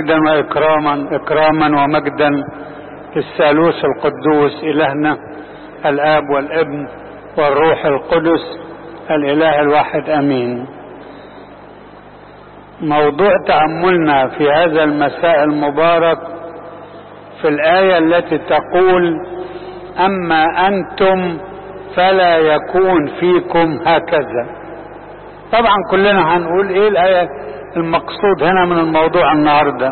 مجدا وإكراما إكراما ومجدا للثالوث القدوس إلهنا الآب والابن والروح القدس الإله الواحد أمين موضوع تأملنا في هذا المساء المبارك في الآية التي تقول أما أنتم فلا يكون فيكم هكذا طبعا كلنا هنقول ايه الآية المقصود هنا من الموضوع النهاردة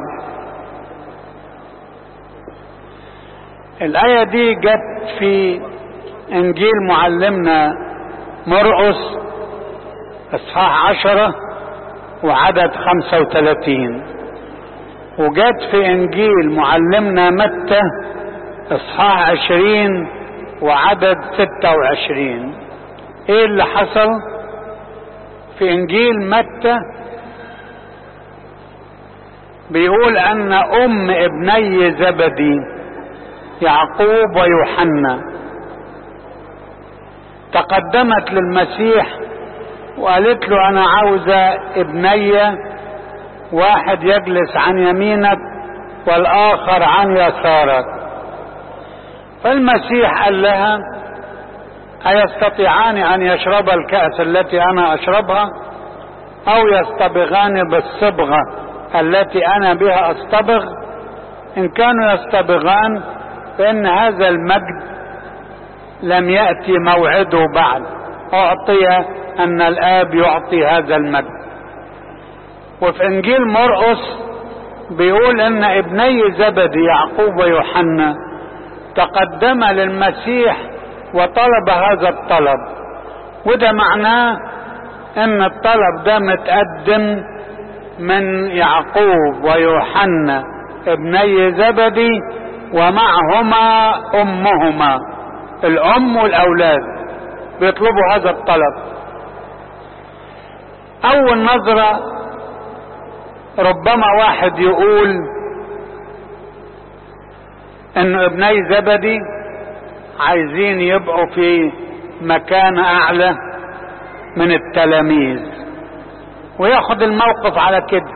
الآية دي جت في إنجيل معلمنا مرقس إصحاح عشرة وعدد خمسة وثلاثين وجت في إنجيل معلمنا متى إصحاح عشرين وعدد ستة وعشرين إيه اللي حصل في إنجيل متى بيقول أن أم ابني زبدي يعقوب ويوحنا تقدمت للمسيح وقالت له أنا عاوزة ابني واحد يجلس عن يمينك والآخر عن يسارك فالمسيح قال لها أيستطيعان أن يشرب الكأس التي أنا أشربها أو يصطبغان بالصبغة التي أنا بها أصطبغ إن كانوا يصطبغان فإن هذا المجد لم يأتي موعده بعد أعطي أن الآب يعطي هذا المجد وفي إنجيل مرقس بيقول أن ابني زبدي يعقوب ويوحنا تقدم للمسيح وطلب هذا الطلب وده معناه ان الطلب ده متقدم من يعقوب ويوحنا ابني زبدي ومعهما امهما الام والاولاد بيطلبوا هذا الطلب اول نظرة ربما واحد يقول انه ابني زبدي عايزين يبقوا في مكان اعلى من التلاميذ وياخد الموقف على كده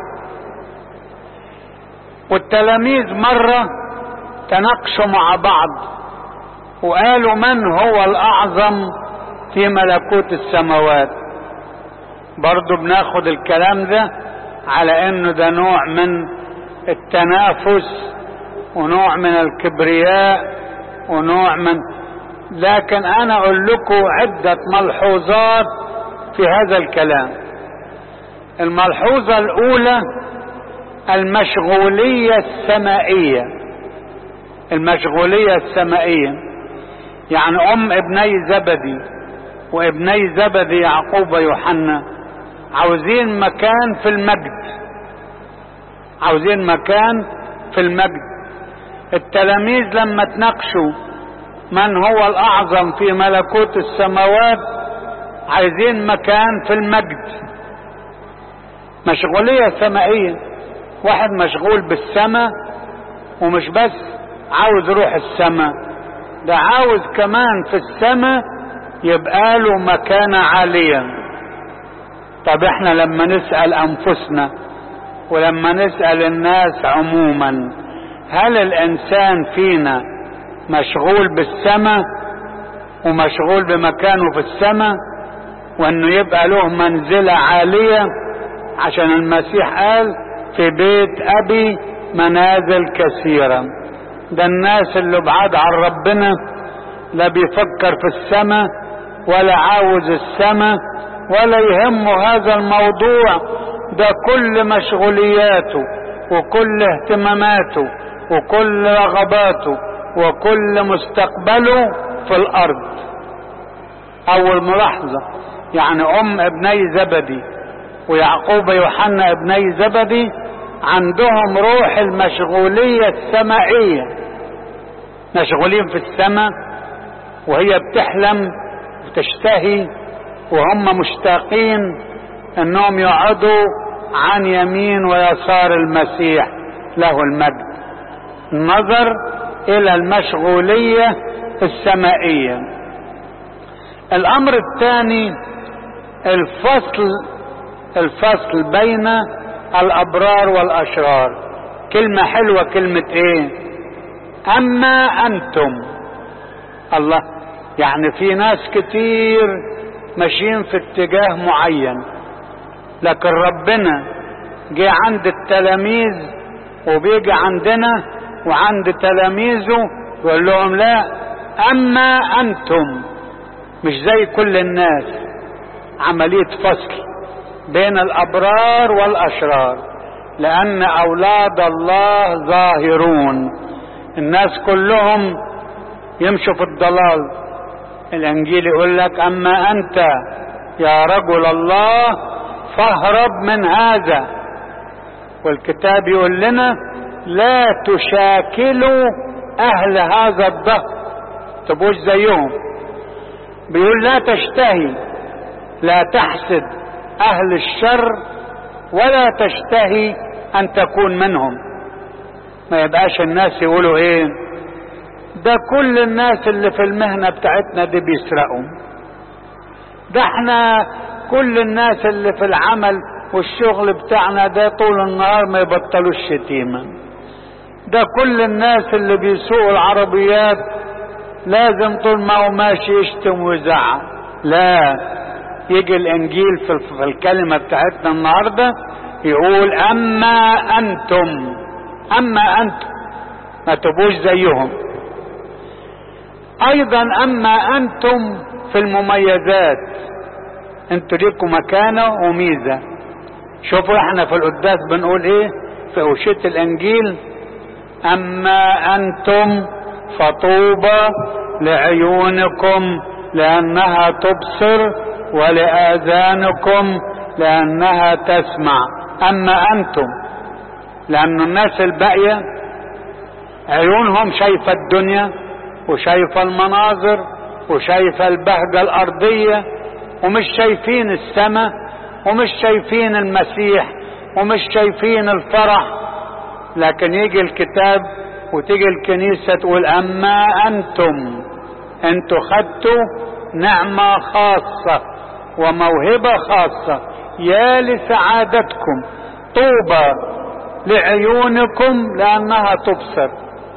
والتلاميذ مرة تناقشوا مع بعض وقالوا من هو الاعظم في ملكوت السماوات برضو بناخد الكلام ده على انه ده نوع من التنافس ونوع من الكبرياء ونوع من لكن انا اقول لكم عدة ملحوظات في هذا الكلام الملحوظة الاولى المشغولية السمائية المشغولية السمائية يعني ام ابني زبدي وابني زبدي يعقوب ويوحنا عاوزين مكان في المجد عاوزين مكان في المجد التلاميذ لما تناقشوا من هو الاعظم في ملكوت السماوات عايزين مكان في المجد مشغولية سمائية واحد مشغول بالسماء ومش بس عاوز يروح السماء ده عاوز كمان في السماء يبقى له مكانة عالية طب احنا لما نسأل انفسنا ولما نسأل الناس عموما هل الانسان فينا مشغول بالسماء ومشغول بمكانه في السماء وانه يبقى له منزلة عالية عشان المسيح قال في بيت ابي منازل كثيرة ده الناس اللي بعاد عن ربنا لا بيفكر في السماء ولا عاوز السماء ولا يهمه هذا الموضوع ده كل مشغولياته وكل اهتماماته وكل رغباته وكل مستقبله في الارض اول ملاحظة يعني ام ابني زبدي ويعقوب يوحنا ابني زبدي عندهم روح المشغولية السمائية مشغولين في السماء وهي بتحلم وتشتهي وهم مشتاقين انهم يقعدوا عن يمين ويسار المسيح له المجد النظر الى المشغولية السمائية الامر الثاني الفصل الفصل بين الابرار والاشرار كلمة حلوة كلمة ايه اما انتم الله يعني في ناس كتير ماشيين في اتجاه معين لكن ربنا جه عند التلاميذ وبيجي عندنا وعند تلاميذه يقول لهم لا اما انتم مش زي كل الناس عملية فصل بين الابرار والاشرار لان اولاد الله ظاهرون الناس كلهم يمشوا في الضلال الانجيل يقول لك اما انت يا رجل الله فاهرب من هذا والكتاب يقول لنا لا تشاكلوا اهل هذا الظهر تبقوش زيهم بيقول لا تشتهي لا تحسد اهل الشر ولا تشتهي ان تكون منهم ما يبقاش الناس يقولوا ايه ده كل الناس اللي في المهنة بتاعتنا دي بيسرقوا ده احنا كل الناس اللي في العمل والشغل بتاعنا ده طول النهار ما يبطلوش شتيمة ده كل الناس اللي بيسوقوا العربيات لازم طول ما هو ماشي يشتم ويزعق لا يجي الانجيل في الكلمة بتاعتنا النهاردة يقول اما انتم اما انتم ما تبوش زيهم ايضا اما انتم في المميزات انتوا ليكم مكانة وميزة شوفوا احنا في القداس بنقول ايه في اوشية الانجيل اما انتم فطوبى لعيونكم لانها تبصر ولاذانكم لانها تسمع اما انتم لان الناس الباقية عيونهم شايفة الدنيا وشايفة المناظر وشايفة البهجة الارضية ومش شايفين السماء ومش شايفين المسيح ومش شايفين الفرح لكن يجي الكتاب وتيجي الكنيسة تقول اما انتم انتوا خدتوا نعمة خاصة وموهبة خاصة يا لسعادتكم طوبى لعيونكم لانها تبصر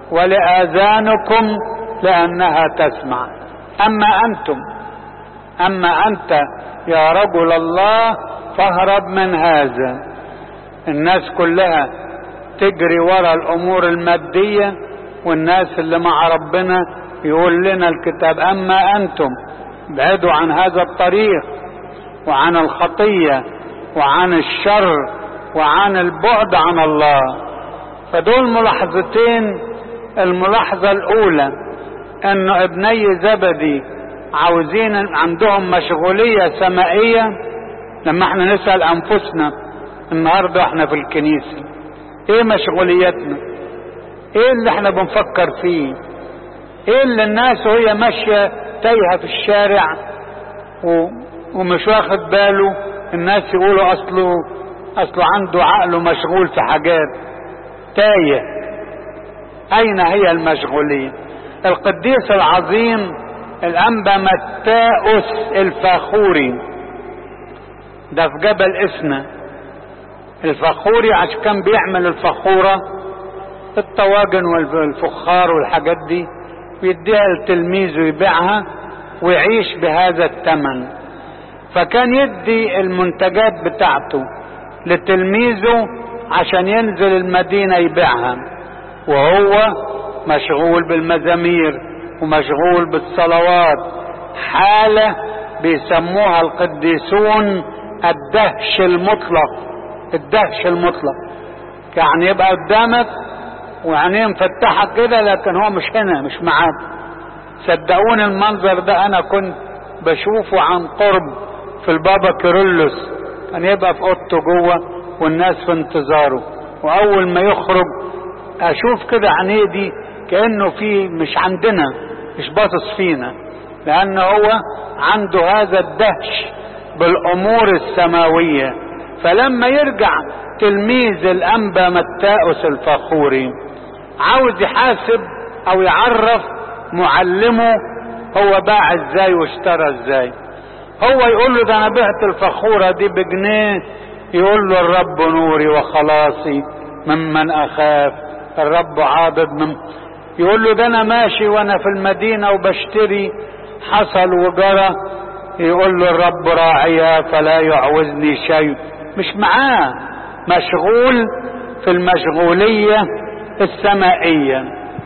ولاذانكم لانها تسمع اما انتم اما انت يا رجل الله فاهرب من هذا الناس كلها تجري ورا الامور المادية والناس اللي مع ربنا يقول لنا الكتاب اما انتم ابعدوا عن هذا الطريق وعن الخطية وعن الشر وعن البعد عن الله فدول ملاحظتين الملاحظة الاولى انه ابني زبدي عاوزين عندهم مشغولية سمائية لما احنا نسأل انفسنا النهاردة احنا في الكنيسة ايه مشغوليتنا ايه اللي احنا بنفكر فيه ايه اللي الناس وهي ماشية تايهة في الشارع و... ومش واخد باله الناس يقولوا اصله اصله عنده عقله مشغول في حاجات تايه اين هي المشغولية القديس العظيم الانبا متاؤس الفاخوري ده في جبل اسنا الفخوري عشان كان بيعمل الفخورة الطواجن والفخار والحاجات دي بيديها لتلميذه يبيعها ويعيش بهذا الثمن فكان يدي المنتجات بتاعته لتلميذه عشان ينزل المدينة يبيعها وهو مشغول بالمزامير ومشغول بالصلوات حالة بيسموها القديسون الدهش المطلق الدهش المطلق يعني يبقى قدامك وعينيه مفتحة كده لكن هو مش هنا مش معاك صدقوني المنظر ده انا كنت بشوفه عن قرب في البابا كيرلس كان يبقى في اوضته جوه والناس في انتظاره واول ما يخرج اشوف كده عينيه دي كانه في مش عندنا مش باصص فينا لان هو عنده هذا الدهش بالامور السماويه فلما يرجع تلميذ الانبا متاؤس الفخوري عاوز يحاسب او يعرف معلمه هو باع ازاي واشترى ازاي هو يقول له ده انا بعت الفخورة دي بجنيه يقول له الرب نوري وخلاصي ممن اخاف الرب عاضد من يقول له ده انا ماشي وانا في المدينة وبشتري حصل وجرى يقول له الرب راعيا فلا يعوزني شيء مش معاه مشغول في المشغولية السمائية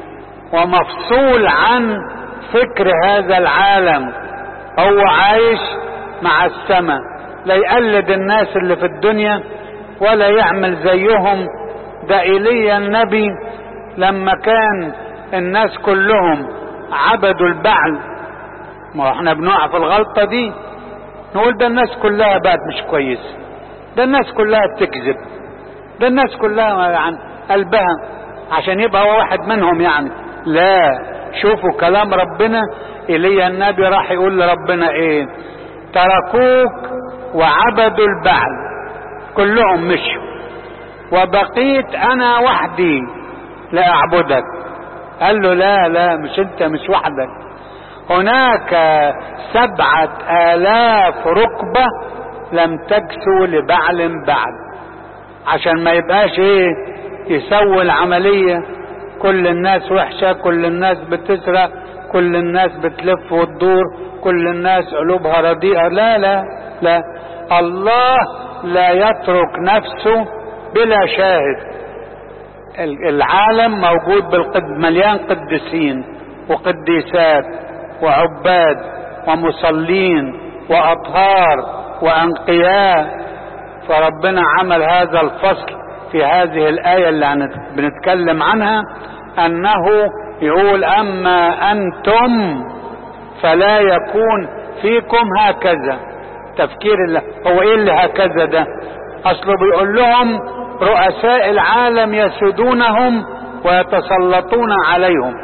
ومفصول عن فكر هذا العالم هو عايش مع السماء لا يقلد الناس اللي في الدنيا ولا يعمل زيهم ده ايليا النبي لما كان الناس كلهم عبدوا البعل ما احنا بنقع في الغلطة دي نقول ده الناس كلها بقت مش كويسة ده الناس كلها بتكذب ده الناس كلها يعني قلبها عشان يبقى هو واحد منهم يعني لا شوفوا كلام ربنا ايليا النبي راح يقول لربنا ايه تركوك وعبدوا البعل كلهم مشوا وبقيت انا وحدي لاعبدك قال له لا لا مش انت مش وحدك هناك سبعة آلاف ركبة لم تكسو لبعل بعد عشان ما يبقاش ايه يسوي العملية كل الناس وحشة كل الناس بتسرق كل الناس بتلف وتدور كل الناس قلوبها رديئة لا لا لا الله لا يترك نفسه بلا شاهد العالم موجود بالقد مليان قديسين وقديسات وعباد ومصلين واطهار وانقياء فربنا عمل هذا الفصل في هذه الايه اللي بنتكلم عنها انه يقول اما انتم فلا يكون فيكم هكذا تفكير الله هو ايه اللي هكذا ده اصله بيقول لهم رؤساء العالم يسودونهم ويتسلطون عليهم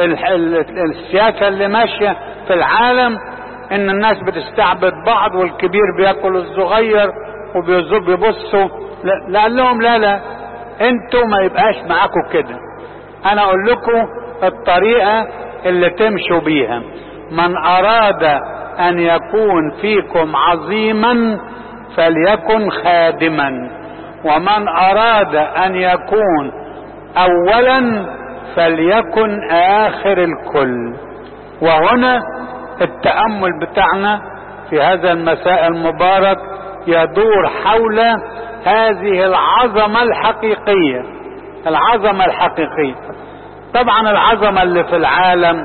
السياسة اللي ماشية في العالم ان الناس بتستعبد بعض والكبير بياكل الصغير وبيبصوا لا قال لهم لا لا انتوا ما يبقاش معاكم كده انا اقول لكم الطريقة اللي تمشوا بيها من اراد ان يكون فيكم عظيما فليكن خادما ومن اراد ان يكون اولا فليكن اخر الكل وهنا التامل بتاعنا في هذا المساء المبارك يدور حول هذه العظمه الحقيقيه العظمه الحقيقيه طبعا العظمه اللي في العالم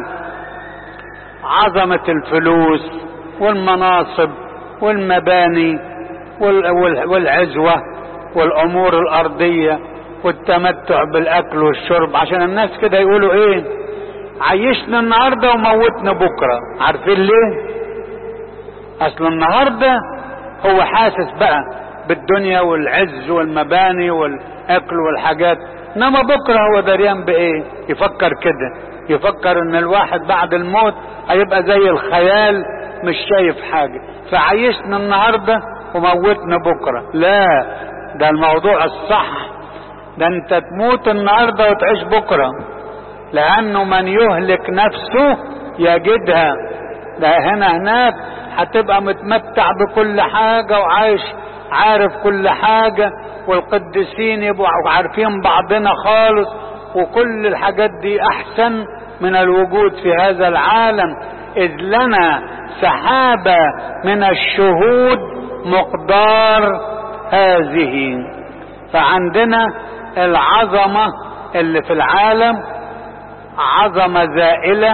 عظمه الفلوس والمناصب والمباني والعزوه والامور الارضيه والتمتع بالاكل والشرب عشان الناس كده يقولوا ايه عيشنا النهارده وموتنا بكره عارفين ليه اصل النهارده هو حاسس بقى بالدنيا والعز والمباني والاكل والحاجات انما بكره هو دريان بايه يفكر كده يفكر ان الواحد بعد الموت هيبقى زي الخيال مش شايف حاجه فعيشنا النهارده وموتنا بكره لا ده الموضوع الصح ده انت تموت النهارده وتعيش بكره لانه من يهلك نفسه يجدها ده هنا هناك هتبقى متمتع بكل حاجه وعايش عارف كل حاجه والقديسين يبقوا عارفين بعضنا خالص وكل الحاجات دي احسن من الوجود في هذا العالم اذ لنا سحابه من الشهود مقدار هذه فعندنا العظمة اللي في العالم عظمة زائلة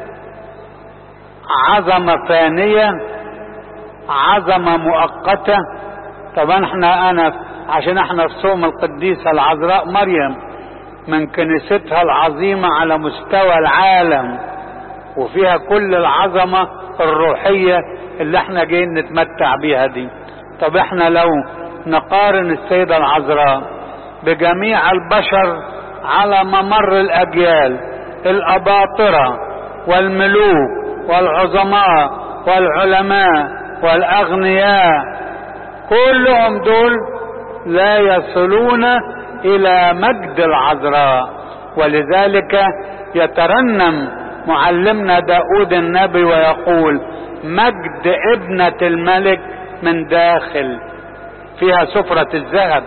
عظمة فانية عظمة مؤقتة طبعا احنا انا عشان احنا في صوم القديسة العذراء مريم من كنيستها العظيمة على مستوى العالم وفيها كل العظمة الروحية اللي احنا جايين نتمتع بيها دي طب احنا لو نقارن السيدة العذراء بجميع البشر على ممر الاجيال الاباطرة والملوك والعظماء والعلماء والاغنياء كلهم دول لا يصلون الى مجد العذراء ولذلك يترنم معلمنا داود النبي ويقول مجد ابنة الملك من داخل فيها سفرة الذهب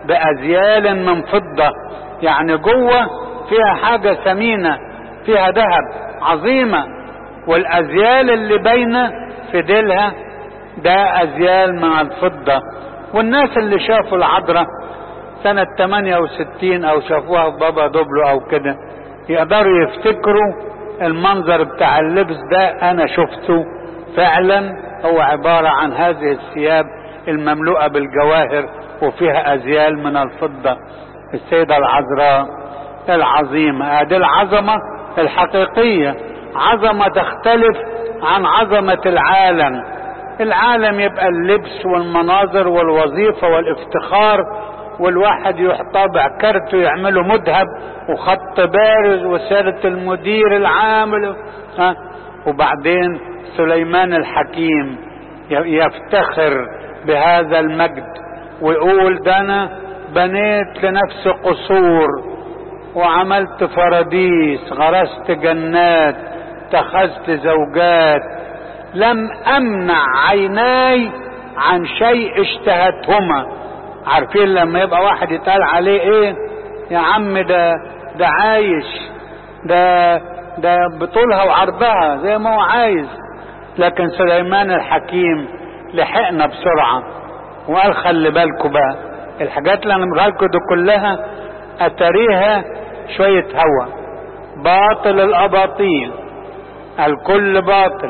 بأزيال من فضة يعني جوه فيها حاجة ثمينة فيها ذهب عظيمة والأزيال اللي بين في ديلها ده أزيال من الفضة والناس اللي شافوا العذراء سنة 68 أو شافوها في بابا دوبلو أو كده يقدروا يفتكروا المنظر بتاع اللبس ده أنا شفته فعلا هو عبارة عن هذه الثياب المملوءة بالجواهر وفيها أزيال من الفضة السيدة العذراء العظيمة هذه العظمة الحقيقية عظمة تختلف عن عظمة العالم العالم يبقى اللبس والمناظر والوظيفة والافتخار والواحد يطابع كارته يعمله مذهب وخط بارز وسيادة المدير العام ها وبعدين سليمان الحكيم يفتخر بهذا المجد ويقول ده انا بنيت لنفسي قصور وعملت فراديس غرست جنات اتخذت زوجات لم امنع عيناي عن شيء اشتهتهما عارفين لما يبقى واحد يتقال عليه ايه يا عم ده ده عايش ده ده بطولها وعرضها زي ما هو عايز لكن سليمان الحكيم لحقنا بسرعة وقال خلي بالكم بقى الحاجات اللي انا لكم دي كلها اتريها شوية هوا باطل الاباطيل الكل باطل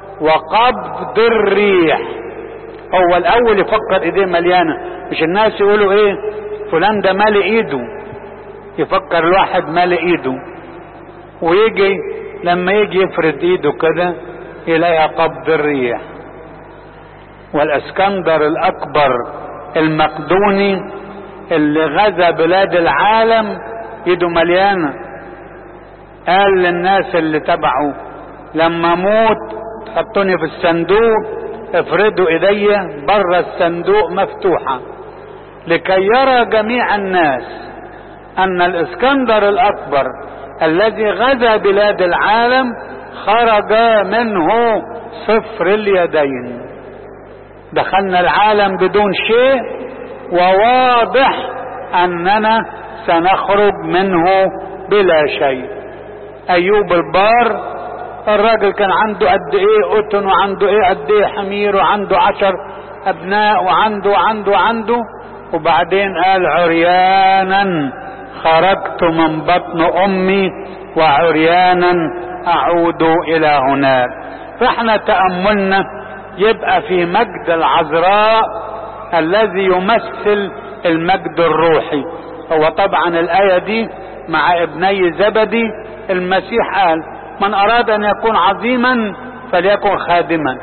وقبض الريح هو الاول يفكر ايديه مليانه مش الناس يقولوا ايه فلان ده مالي ايده يفكر الواحد مالي ايده ويجي لما يجي يفرد ايده كده يلاقيها قبض الريح والاسكندر الاكبر المقدوني اللي غزا بلاد العالم ايده مليانه قال للناس اللي تبعه لما اموت تحطوني في الصندوق افردوا ايديا بره الصندوق مفتوحة لكي يرى جميع الناس ان الاسكندر الاكبر الذي غزا بلاد العالم خرج منه صفر اليدين دخلنا العالم بدون شيء وواضح اننا سنخرج منه بلا شيء ايوب البار الراجل كان عنده قد ايه قطن وعنده ايه قد ايه حمير وعنده عشر ابناء وعنده وعنده وعنده وبعدين قال عريانا خرجت من بطن امي وعريانا اعود الى هناك فاحنا تأملنا يبقى في مجد العذراء الذي يمثل المجد الروحي هو طبعا الآية دي مع ابني زبدي المسيح قال من أراد أن يكون عظيما فليكن خادما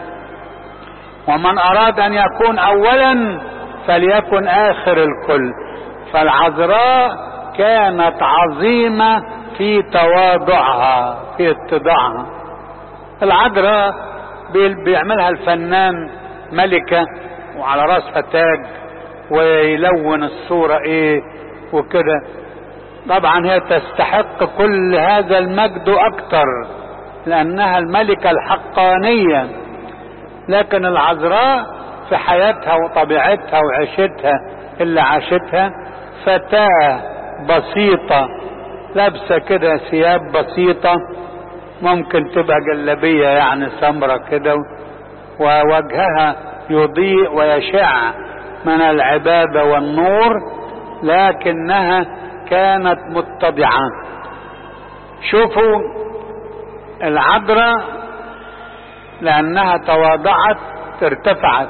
ومن أراد أن يكون أولا فليكن آخر الكل فالعذراء كانت عظيمة في تواضعها في اتضاعها العذراء بيعملها الفنان ملكة وعلى راسها تاج ويلون الصورة ايه وكده طبعا هي تستحق كل هذا المجد اكتر لانها الملكة الحقانية لكن العذراء في حياتها وطبيعتها وعيشتها اللي عاشتها فتاة بسيطة لابسة كده ثياب بسيطة ممكن تبقى جلبية يعني سمرة كده ووجهها يضيء ويشع من العبادة والنور لكنها كانت متضعة شوفوا العذراء لأنها تواضعت ارتفعت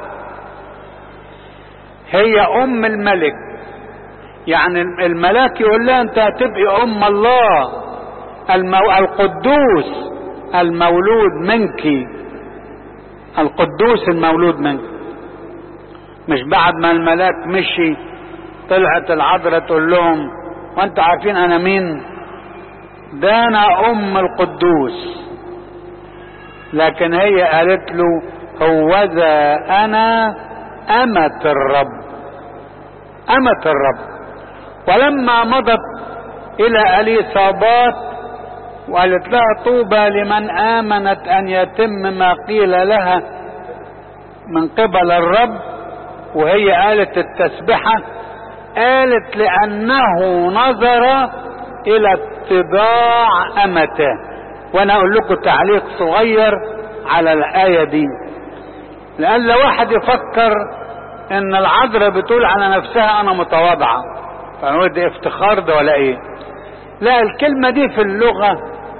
هي أم الملك يعني الملاك يقول لها أنت هتبقي أم الله المو... القدوس المولود منك القدوس المولود منك مش بعد ما الملاك مشي طلعت العذراء تقول لهم وانتوا عارفين انا مين ده انا ام القدوس لكن هي قالت له هوذا انا امة الرب امة الرب ولما مضت الى اليصابات وقالت لها طوبى لمن امنت ان يتم ما قيل لها من قبل الرب وهي قالت التسبحة قالت لأنه نظر إلى اتباع أمته وأنا أقول لكم تعليق صغير على الآية دي لأن لو واحد يفكر إن العذراء بتقول على نفسها أنا متواضعة فنقول ده افتخار ده ولا إيه؟ لا الكلمة دي في اللغة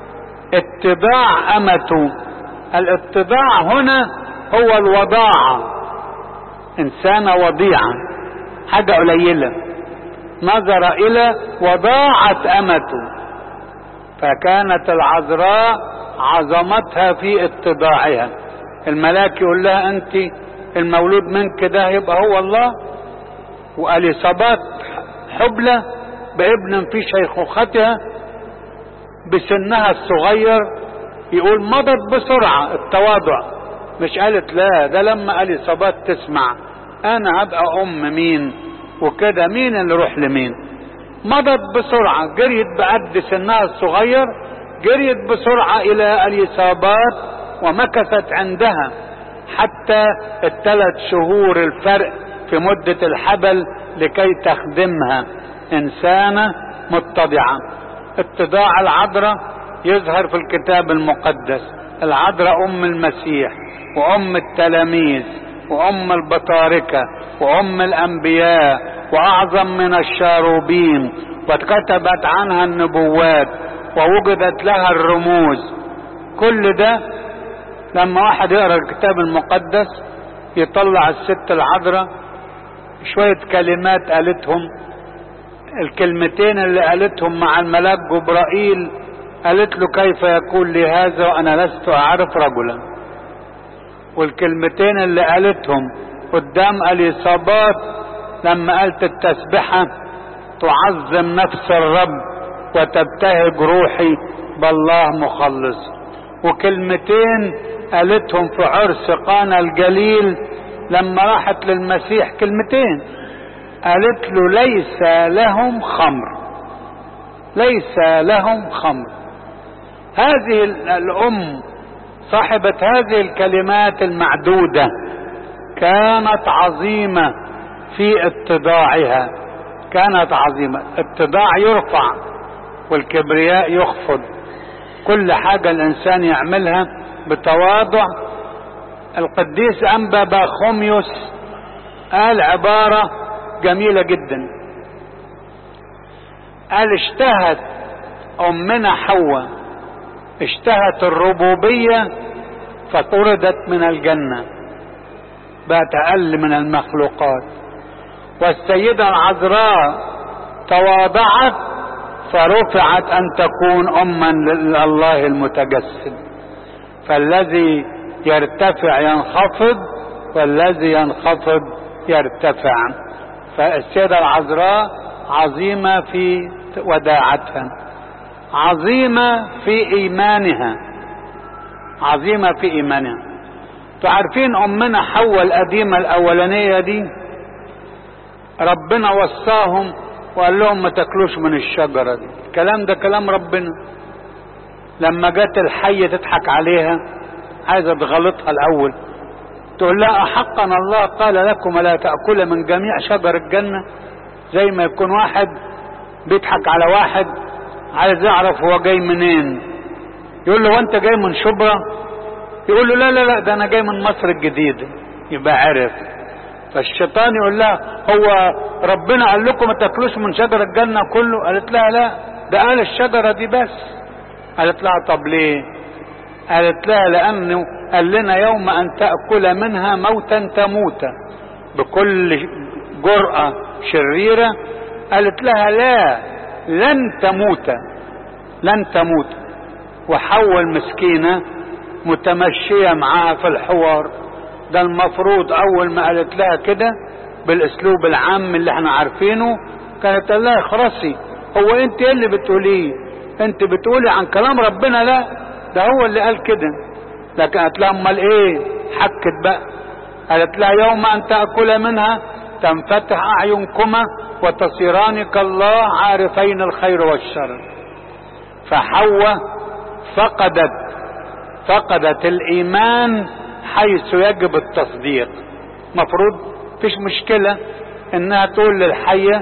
اتباع أمته الاتباع هنا هو الوضاعة إنسانة وضيعة حاجة قليلة نظر إلى وضاعة أمته فكانت العذراء عظمتها في اتباعها الملاك يقول لها أنت المولود منك ده يبقى هو الله وأليصابات حبلى بابن في شيخوختها بسنها الصغير يقول مضت بسرعة التواضع مش قالت لا ده لما أليصابات تسمع أنا هبقى أم مين وكده مين اللي يروح لمين مضت بسرعة جريت بقد سنها الصغير جريت بسرعة إلى اليصابات ومكثت عندها حتى الثلاث شهور الفرق في مدة الحبل لكي تخدمها إنسانة متضعة اتضاع العذراء يظهر في الكتاب المقدس العذراء أم المسيح وأم التلاميذ وأم البطاركة وأم الأنبياء وأعظم من الشاروبين واتكتبت عنها النبوات ووجدت لها الرموز كل ده لما واحد يقرا الكتاب المقدس يطلع الست العذراء شوية كلمات قالتهم الكلمتين اللي قالتهم مع الملاك جبرائيل قالت له كيف يكون لي هذا وانا لست اعرف رجلا والكلمتين اللي قالتهم قدام اليصابات لما قالت التسبحة تعظم نفس الرب وتبتهج روحي بالله مخلص وكلمتين قالتهم في عرس قانا الجليل لما راحت للمسيح كلمتين قالت له ليس لهم خمر ليس لهم خمر هذه الام صاحبة هذه الكلمات المعدودة كانت عظيمة في اتضاعها كانت عظيمة اتضاع يرفع والكبرياء يخفض كل حاجة الإنسان يعملها بتواضع القديس أنبا باخوميوس قال عبارة جميلة جدا قال اشتهت أمنا حواء اشتهت الربوبية فطردت من الجنة بقت أقل من المخلوقات والسيدة العذراء تواضعت فرفعت أن تكون أما لله المتجسد فالذي يرتفع ينخفض والذي ينخفض يرتفع فالسيدة العذراء عظيمة في وداعتها عظيمة في إيمانها عظيمة في إيمانها تعرفين أمنا حواء القديمة الأولانية دي ربنا وصاهم وقال لهم ما تاكلوش من الشجرة دي الكلام ده كلام ربنا لما جت الحية تضحك عليها عايزة تغلطها الأول تقول لها أحقا الله قال لكم لا تأكل من جميع شجر الجنة زي ما يكون واحد بيضحك على واحد عايز يعرف هو جاي منين يقول له وانت جاي من شبرا يقول له لا لا لا ده انا جاي من مصر الجديدة يبقى عرف فالشيطان يقول لها هو ربنا قال لكم ما تاكلوش من شجر الجنة كله قالت لها لا ده قال الشجرة دي بس قالت لها طب ليه قالت لها لأنه قال لنا يوم أن تأكل منها موتا تموت بكل جرأة شريرة قالت لها لا لن تموت لن تموت وحول المسكينة متمشية معاها في الحوار ده المفروض أول ما قالت لها كده بالأسلوب العام اللي احنا عارفينه كانت قال لها اخرسي هو انت ايه اللي بتقوليه انت بتقولي عن كلام ربنا لا ده هو اللي قال كده لكن قالت لها امال ايه حكت بقى قالت لها يوم ان تاكل منها تنفتح اعينكما وتصيران كالله عارفين الخير والشر فحواء فقدت فقدت الايمان حيث يجب التصديق مفروض فيش مشكله انها تقول للحيه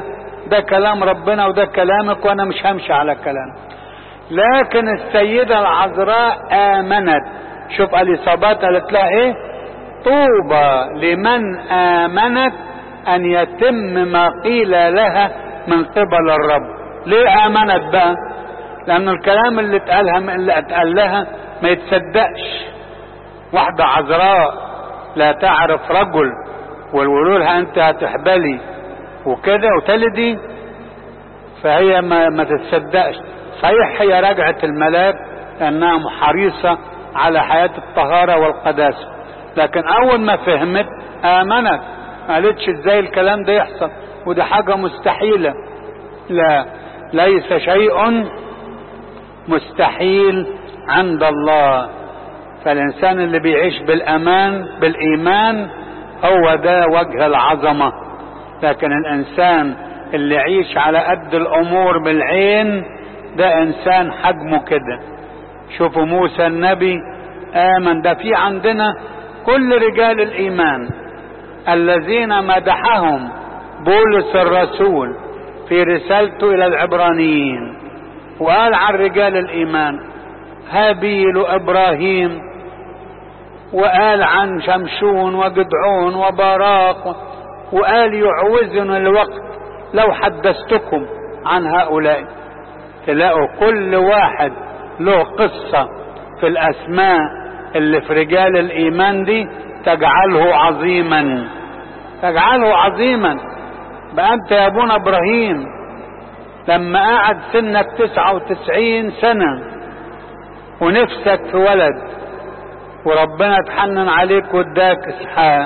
ده كلام ربنا وده كلامك وانا مش همشي على كلامك لكن السيدة العذراء امنت شوف اليصابات قالت لها ايه طوبى لمن امنت ان يتم ما قيل لها من قبل الرب ليه امنت بقى لان الكلام اللي اتقالها اللي اتقال لها ما يتصدقش واحدة عذراء لا تعرف رجل ويقولوا لها انت هتحبلي وكده وتلدي فهي ما, ما تتصدقش صحيح هي رجعت الملاك لانها حريصة على حياة الطهارة والقداسة لكن اول ما فهمت امنت ما قالتش ازاي الكلام ده يحصل ودي حاجة مستحيلة لا ليس شيء مستحيل عند الله فالإنسان اللي بيعيش بالأمان بالإيمان هو ده وجه العظمة لكن الإنسان اللي يعيش على قد الأمور بالعين ده إنسان حجمه كده شوفوا موسى النبي آمن ده في عندنا كل رجال الإيمان الذين مدحهم بولس الرسول في رسالته إلى العبرانيين وقال عن رجال الإيمان هابيل وإبراهيم وقال عن شمشون وجدعون وبراق وقال يعوزنا الوقت لو حدثتكم عن هؤلاء تلاقوا كل واحد له قصة في الأسماء اللي في رجال الإيمان دي تجعله عظيما تجعله عظيما بقى أنت يا أبونا إبراهيم لما قعد سنك تسعة وتسعين سنة ونفسك في ولد وربنا اتحنن عليك واداك اسحاق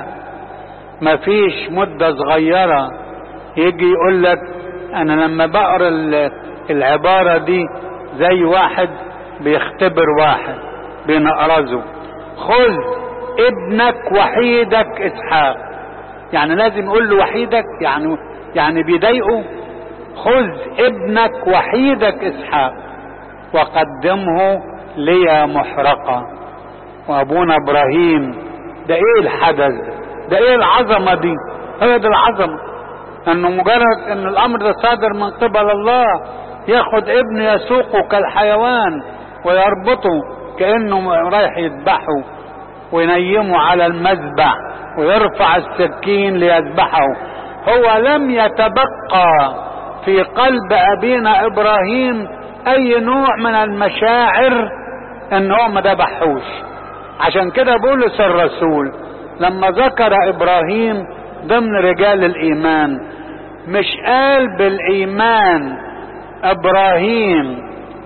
مفيش مدة صغيرة يجي يقول لك انا لما بقرا العبارة دي زي واحد بيختبر واحد بينقرزه خذ ابنك وحيدك اسحاق يعني لازم يقول له وحيدك يعني يعني بيضايقه خذ ابنك وحيدك اسحاق وقدمه لي محرقة وابونا ابراهيم ده ايه الحدث ده ده ايه العظمة دي هي دي العظمة انه مجرد ان الامر ده صادر من قبل الله ياخد ابن يسوقه كالحيوان ويربطه كانه رايح يذبحه وينيمه على المذبح ويرفع السكين ليذبحه هو لم يتبقى في قلب ابينا ابراهيم اي نوع من المشاعر ان هو ما ذبحوش عشان كده بولس الرسول لما ذكر ابراهيم ضمن رجال الايمان مش قال بالايمان ابراهيم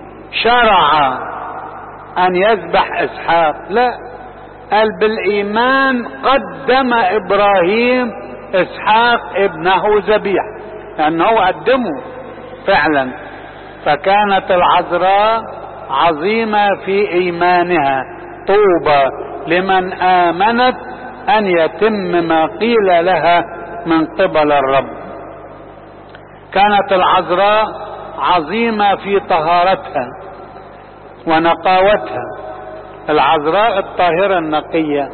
شرع ان يذبح اسحاق لا قال بالايمان قدم ابراهيم اسحاق ابنه ذبيح لانه قدمه فعلا فكانت العذراء عظيمه في ايمانها طوبى لمن امنت ان يتم ما قيل لها من قبل الرب كانت العذراء عظيمه في طهارتها ونقاوتها العذراء الطاهره النقيه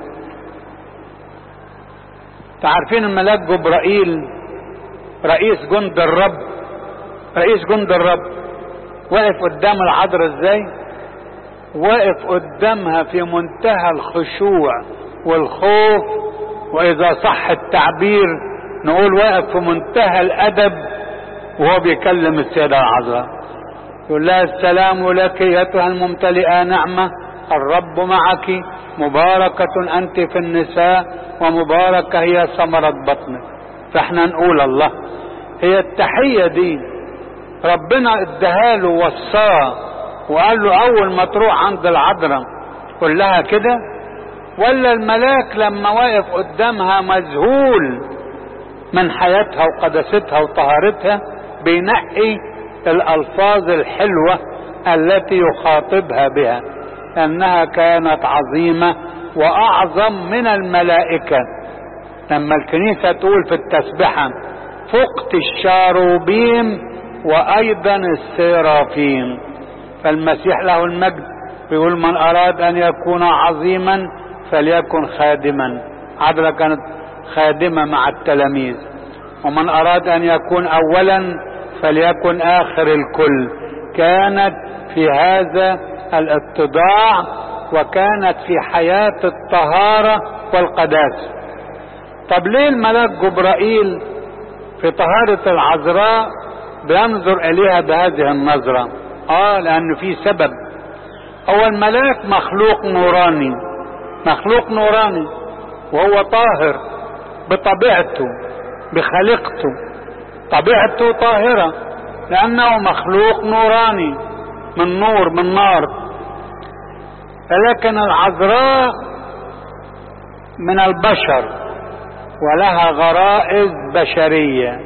تعرفين الملاك جبرائيل رئيس جند الرب رئيس جند الرب واقف قدام العذراء ازاي واقف قدامها في منتهى الخشوع والخوف واذا صح التعبير نقول واقف في منتهى الادب وهو بيكلم السيدة العذراء يقول لها السلام لك ايتها الممتلئة نعمة الرب معك مباركة انت في النساء ومباركة هي ثمرة بطنك فاحنا نقول الله هي التحية دي ربنا اداها له وصاه وقال له اول ما تروح عند العذراء قول لها كده ولا الملاك لما واقف قدامها مذهول من حياتها وقداستها وطهارتها بينقي الالفاظ الحلوه التي يخاطبها بها انها كانت عظيمه واعظم من الملائكه لما الكنيسه تقول في التسبحه فقت الشاروبيم وايضا السيرافيم فالمسيح له المجد بيقول من اراد ان يكون عظيما فليكن خادما عذرا كانت خادمة مع التلاميذ ومن اراد ان يكون اولا فليكن آخر الكل كانت في هذا الاتضاع وكانت في حياة الطهارة والقداسة طب ليه الملاك جبرائيل في طهارة العذراء بينظر إليها بهذه النظرة اه لأن في سبب هو الملاك مخلوق نوراني مخلوق نوراني وهو طاهر بطبيعته بخلقته طبيعته طاهرة لأنه مخلوق نوراني من نور من نار لكن العذراء من البشر ولها غرائز بشرية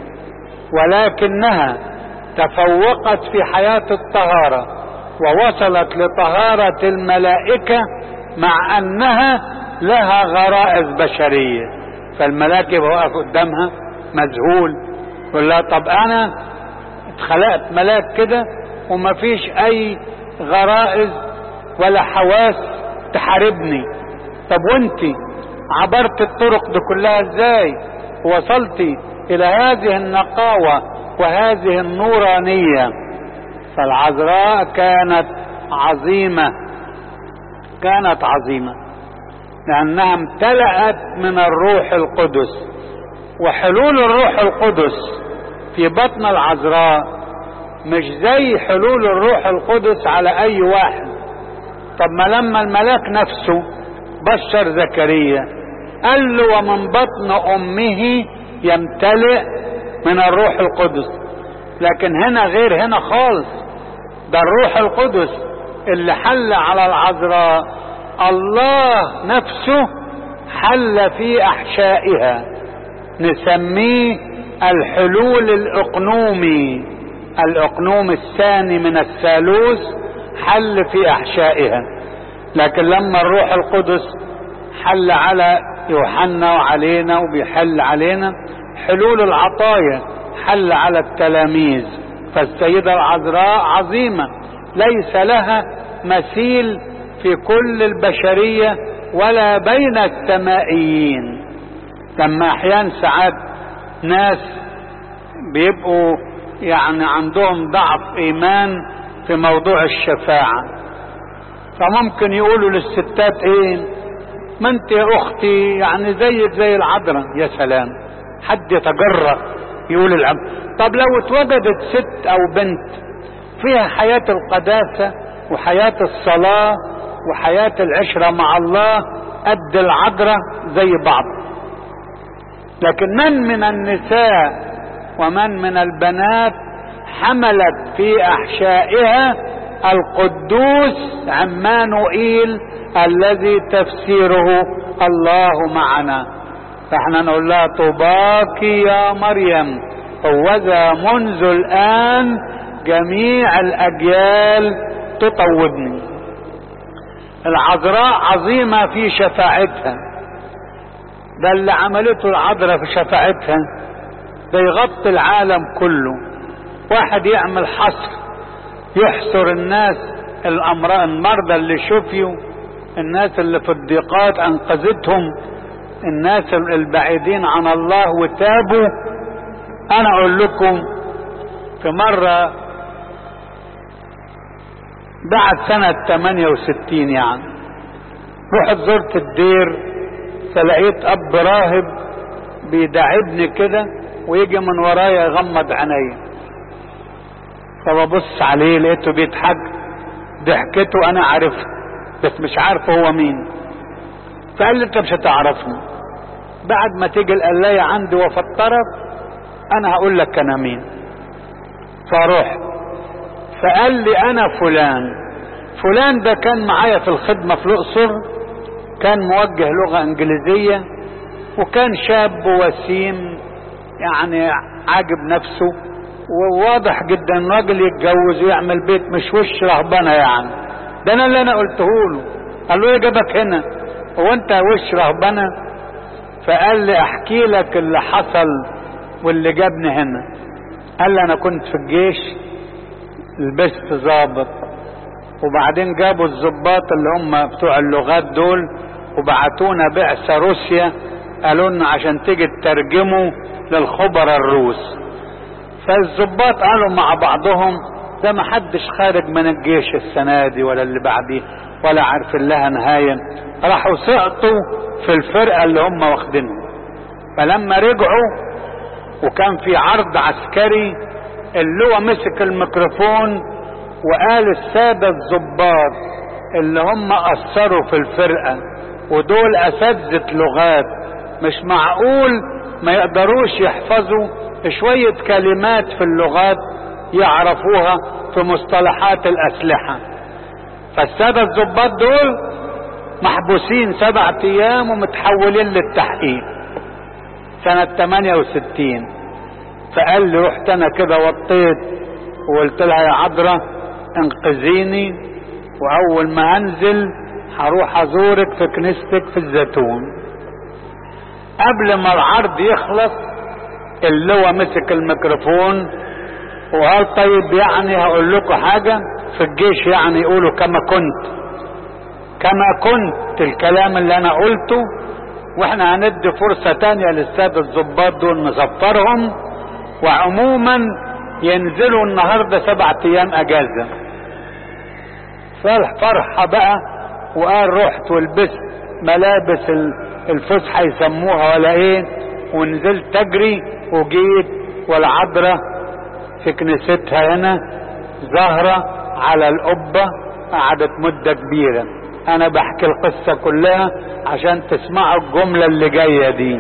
ولكنها تفوقت في حياة الطهارة ووصلت لطهارة الملائكة مع أنها لها غرائز بشرية فالملاك يبقى واقف قدامها مذهول يقول لها طب أنا اتخلقت ملاك كده ومفيش أي غرائز ولا حواس تحاربني طب وانتي عبرت الطرق دي كلها ازاي وصلتي الى هذه النقاوة وهذه النورانية فالعذراء كانت عظيمة كانت عظيمة لأنها امتلأت من الروح القدس وحلول الروح القدس في بطن العذراء مش زي حلول الروح القدس على أي واحد طب ما لما الملاك نفسه بشر زكريا قال له ومن بطن أمه يمتلئ من الروح القدس لكن هنا غير هنا خالص ده الروح القدس اللي حل على العذراء الله نفسه حل في احشائها نسميه الحلول الاقنومي الاقنوم الثاني من الثالوث حل في احشائها لكن لما الروح القدس حل على يوحنا وعلينا وبيحل علينا حلول العطايا حل على التلاميذ فالسيدة العذراء عظيمة ليس لها مثيل في كل البشرية ولا بين السمائيين لما احيانا ساعات ناس بيبقوا يعني عندهم ضعف ايمان في موضوع الشفاعة فممكن يقولوا للستات ايه ما انت يا اختي يعني زيك زي العذراء يا سلام حد يتجرأ يقول العم طب لو اتوجدت ست او بنت فيها حياة القداسة وحياة الصلاة وحياة العشرة مع الله قد العذراء زي بعض لكن من من النساء ومن من البنات حملت في احشائها القدوس عمانوئيل الذي تفسيره الله معنا فاحنا نقول لها طوباك يا مريم هوذا منذ الان جميع الاجيال تطوبني العذراء عظيمه في شفاعتها ده اللي عملته العذراء في شفاعتها ده يغطي العالم كله واحد يعمل حصر يحصر الناس الامراض المرضى اللي شفيوا الناس اللي في الضيقات انقذتهم الناس البعيدين عن الله وتابوا انا اقول لكم في مرة بعد سنة 68 يعني رحت زرت الدير فلقيت اب راهب بيداعبني كده ويجي من ورايا يغمض عينيا فببص عليه لقيته بيضحك ضحكته انا عارفها بس مش عارف هو مين فقال لي انت مش هتعرفني بعد ما تيجي القلاية عندي وافطرك انا هقول لك انا مين فاروح فقال لي انا فلان فلان ده كان معايا في الخدمة في الاقصر كان موجه لغة انجليزية وكان شاب وسيم يعني عاجب نفسه وواضح جدا راجل يتجوز ويعمل بيت مش وش رهبنه يعني ده انا اللي انا قلته له قال له ايه جابك هنا هو انت وش رهبنه فقال لي احكي لك اللي حصل واللي جابني هنا قال لي انا كنت في الجيش لبست ظابط وبعدين جابوا الظباط اللي هم بتوع اللغات دول وبعتونا بعثة روسيا قالوا لنا عشان تيجي تترجموا للخبراء الروس فالظباط قالوا مع بعضهم ده ما حدش خارج من الجيش السنة دي ولا اللي بعديه ولا عارف لها نهاية راحوا سقطوا في الفرقة اللي هم واخدينها فلما رجعوا وكان في عرض عسكري اللي هو مسك الميكروفون وقال السادة الظباط اللي هم أثروا في الفرقة ودول أساتذة لغات مش معقول ما يقدروش يحفظوا شوية كلمات في اللغات يعرفوها في مصطلحات الأسلحة فالسادة الظباط دول محبوسين سبعة أيام ومتحولين للتحقيق سنة 68 فقال لي رحت أنا كده وطيت وقلت لها يا عذرة انقذيني وأول ما أنزل هروح أزورك في كنيستك في الزيتون قبل ما العرض يخلص اللي هو مسك الميكروفون وقال طيب يعني هقول لكم حاجة في الجيش يعني يقولوا كما كنت كما كنت الكلام اللي انا قلته واحنا هندي فرصة تانية للسادة الضباط دول نسفرهم وعموما ينزلوا النهاردة سبعة ايام اجازة فرحة بقى وقال رحت ولبست ملابس الفسحة يسموها ولا ايه ونزلت تجري وجيت والعذراء في كنيستها هنا ظاهرة على القبة قعدت مدة كبيرة انا بحكي القصة كلها عشان تسمعوا الجملة اللي جاية دي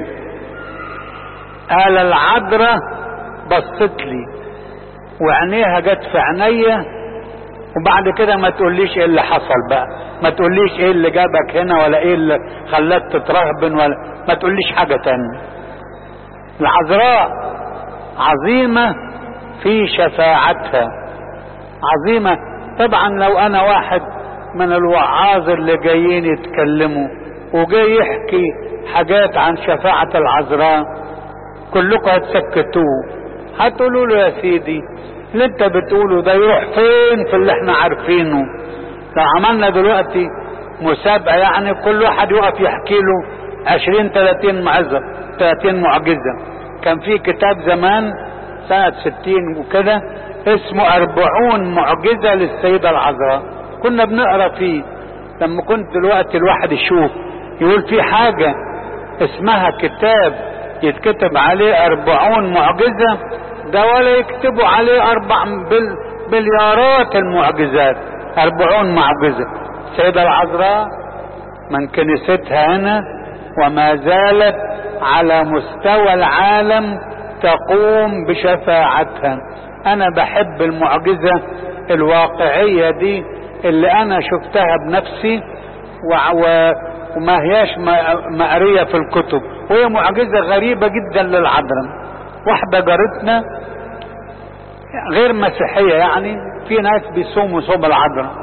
قال العذراء بصت لي وعينيها جت في عينيا وبعد كده ما تقوليش ايه اللي حصل بقى ما تقوليش ايه اللي جابك هنا ولا ايه اللي خلاك تترهبن ولا ما تقوليش حاجة تانية العذراء عظيمة في شفاعتها عظيمة طبعا لو انا واحد من الوعاظ اللي جايين يتكلموا وجاي يحكي حاجات عن شفاعة العذراء كلكم هتسكتوه هتقولوا له يا سيدي اللي انت بتقوله ده يروح فين في اللي احنا عارفينه لو عملنا دلوقتي مسابقة يعني كل واحد يقف يحكي له عشرين تلاتين معزة تلاتين معجزة كان في كتاب زمان سنة ستين وكده اسمه أربعون معجزة للسيدة العذراء كنا بنقرا فيه لما كنت دلوقتي الواحد يشوف يقول في حاجة اسمها كتاب يتكتب عليه أربعون معجزة ده ولا يكتبوا عليه أربع بل بليارات المعجزات أربعون معجزة السيدة العذراء من كنيستها هنا وما زالت على مستوى العالم تقوم بشفاعتها أنا بحب المعجزة الواقعية دي اللي أنا شفتها بنفسي وما هياش مقرية في الكتب وهي معجزة غريبة جدا للعذراء واحدة جارتنا غير مسيحية يعني في ناس بيصوموا صوم العذراء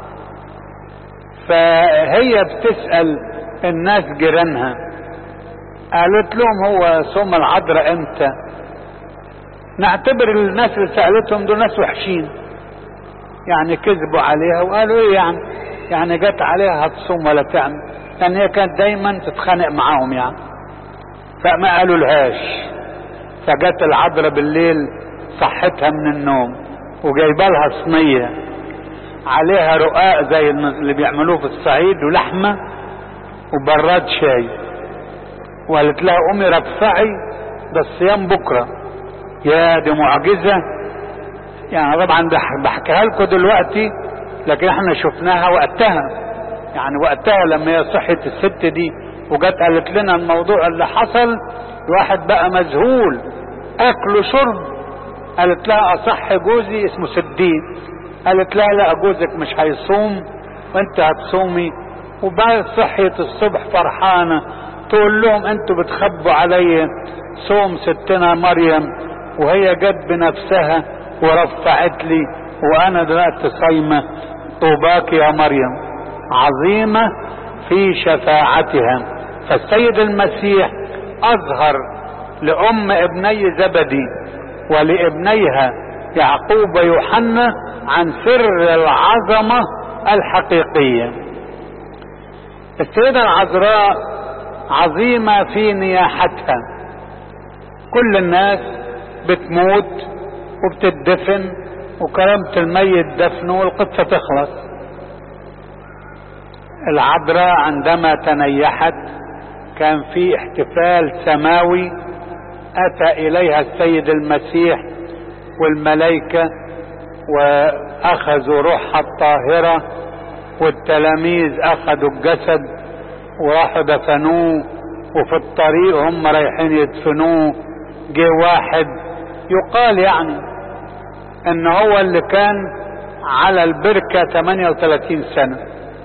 فهي بتسأل الناس جيرانها قالت لهم هو صوم العذراء امتى نعتبر الناس اللي سألتهم دول ناس وحشين يعني كذبوا عليها وقالوا ايه يعني يعني جت عليها هتصوم ولا تعمل يعني هي كانت دايما تتخانق معاهم يعني فما قالوا لهاش فجت العذراء بالليل صحتها من النوم وجايبه لها صينيه عليها رقاق زي اللي بيعملوه في الصعيد ولحمه وبراد شاي وقالت لها قومي رفعي ده الصيام بكره يا دي معجزه يعني طبعا بحكيها لكم دلوقتي لكن احنا شفناها وقتها يعني وقتها لما هي صحت الست دي وجت قالت لنا الموضوع اللي حصل الواحد بقى مذهول اكل وشرب قالت لها اصح جوزي اسمه سدين قالت لها لا جوزك مش هيصوم وانت هتصومي وبعد صحية الصبح فرحانة تقول لهم انتوا بتخبوا علي صوم ستنا مريم وهي جت بنفسها ورفعت لي وانا دلوقتي صايمة طوباك يا مريم عظيمة في شفاعتها فالسيد المسيح اظهر لام ابني زبدي ولابنيها يعقوب ويوحنا عن سر العظمة الحقيقية السيدة العذراء عظيمة في نياحتها كل الناس بتموت وبتدفن وكرامة الميت دفنه والقصة تخلص العذراء عندما تنيحت كان في احتفال سماوي اتى اليها السيد المسيح والملائكة واخذوا روحها الطاهرة والتلاميذ اخذوا الجسد وراحوا دفنوه وفي الطريق هم رايحين يدفنوه جه واحد يقال يعني ان هو اللي كان على البركة 38 سنة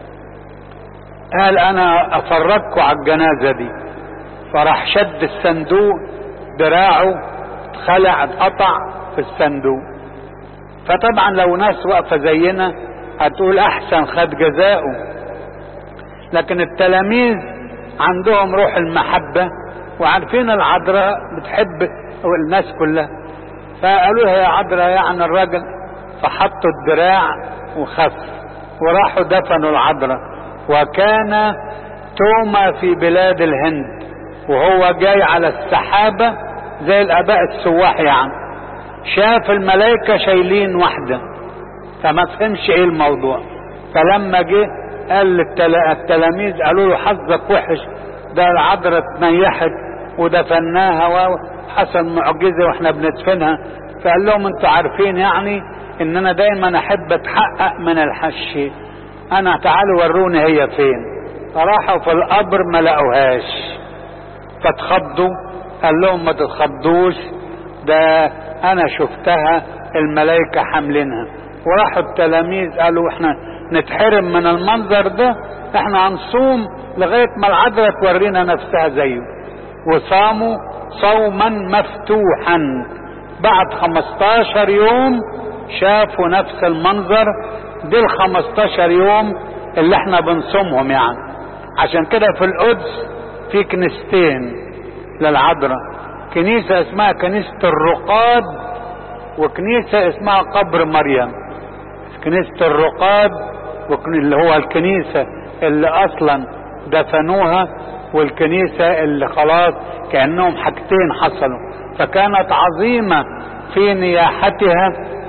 قال انا افرجكم على الجنازة دي فراح شد الصندوق دراعه اتخلع اتقطع في الصندوق فطبعا لو ناس واقفة زينا هتقول احسن خد جزاؤه لكن التلاميذ عندهم روح المحبة وعارفين العذراء بتحب الناس كلها فقالوا لها يا عذراء يعني الراجل فحطوا الدراع وخف وراحوا دفنوا العذراء وكان توما في بلاد الهند وهو جاي على السحابة زي الاباء السواح يعني شاف الملائكة شايلين واحدة فما فهمش ايه الموضوع فلما جه قال للتلاميذ قالوا له حظك وحش ده العذراء اتنيحت ودفناها وحصل معجزة واحنا بندفنها فقال لهم انتوا عارفين يعني ان انا دايما احب اتحقق من الحش انا تعالوا وروني هي فين فراحوا في القبر ما لقوهاش فاتخضوا قال لهم ما تتخضوش ده انا شفتها الملائكة حاملينها وراحوا التلاميذ قالوا احنا نتحرم من المنظر ده احنا هنصوم لغاية ما العذراء تورينا نفسها زيه وصاموا صوما مفتوحا بعد 15 يوم شافوا نفس المنظر دي ال 15 يوم اللي احنا بنصومهم يعني عشان كده في القدس في كنيستين للعذراء كنيسة اسمها كنيسة الرقاد وكنيسة اسمها قبر مريم كنيسة الرقاد اللي هو الكنيسة اللي اصلا دفنوها والكنيسة اللي خلاص كأنهم حاجتين حصلوا فكانت عظيمة في نياحتها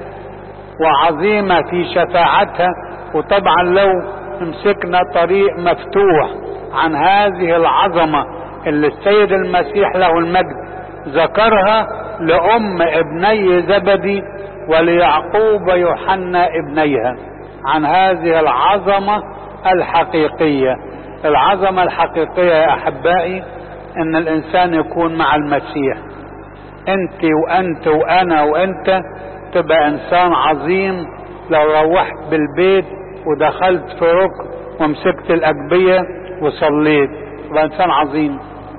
وعظيمة في شفاعتها وطبعا لو مسكنا طريق مفتوح عن هذه العظمة اللي السيد المسيح له المجد ذكرها لأم ابني زبدي وليعقوب يوحنا ابنيها عن هذه العظمة الحقيقية العظمة الحقيقية يا أحبائي أن الإنسان يكون مع المسيح أنت وأنت وأنا وأنت تبقى إنسان عظيم لو روحت بالبيت ودخلت في ركن ومسكت الأجبية وصليت تبقى إنسان عظيم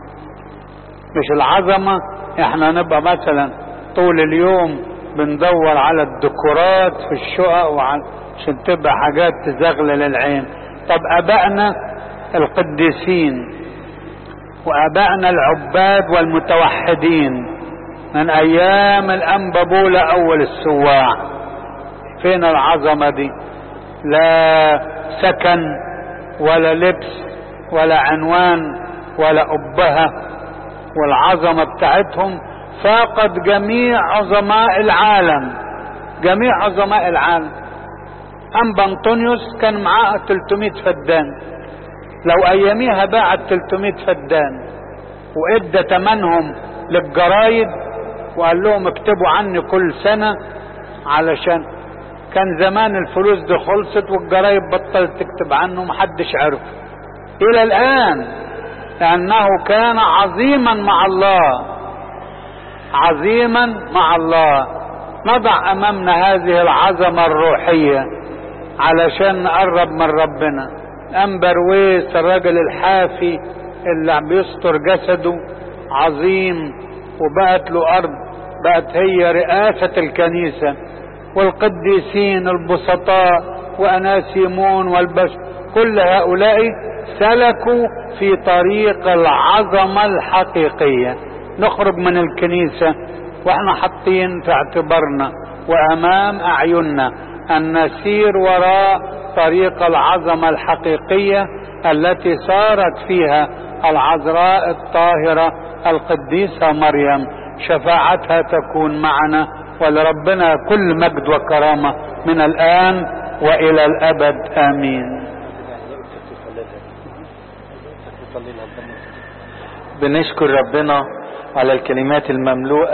مش العظمة احنا نبقى مثلا طول اليوم بندور على الديكورات في الشقق عشان تبقى حاجات تزغلل العين طب ابائنا القديسين وابائنا العباد والمتوحدين من ايام الانبابولة اول السواع فين العظمة دي لا سكن ولا لبس ولا عنوان ولا أبهة والعظمة بتاعتهم فاقت جميع عظماء العالم جميع عظماء العالم أنبا أنطونيوس كان معاه 300 فدان لو أياميها باعت 300 فدان وإدى تمنهم للجرايد وقال لهم اكتبوا عني كل سنة علشان كان زمان الفلوس دي خلصت والجرايد بطلت تكتب عنه محدش عرف إلى الآن لأنه كان عظيما مع الله عظيما مع الله نضع أمامنا هذه العظمة الروحية علشان نقرب من ربنا أنبر ويس الرجل الحافي اللي عم بيستر جسده عظيم وبقت له أرض بقت هي رئاسة الكنيسة والقديسين البسطاء وأناسيمون والبشر كل هؤلاء سلكوا في طريق العظمة الحقيقية نخرج من الكنيسة واحنا حاطين في اعتبارنا وامام اعيننا ان نسير وراء طريق العظمة الحقيقية التي صارت فيها العذراء الطاهرة القديسة مريم شفاعتها تكون معنا ولربنا كل مجد وكرامة من الآن وإلى الأبد آمين بنشكر ربنا على الكلمات المملوءة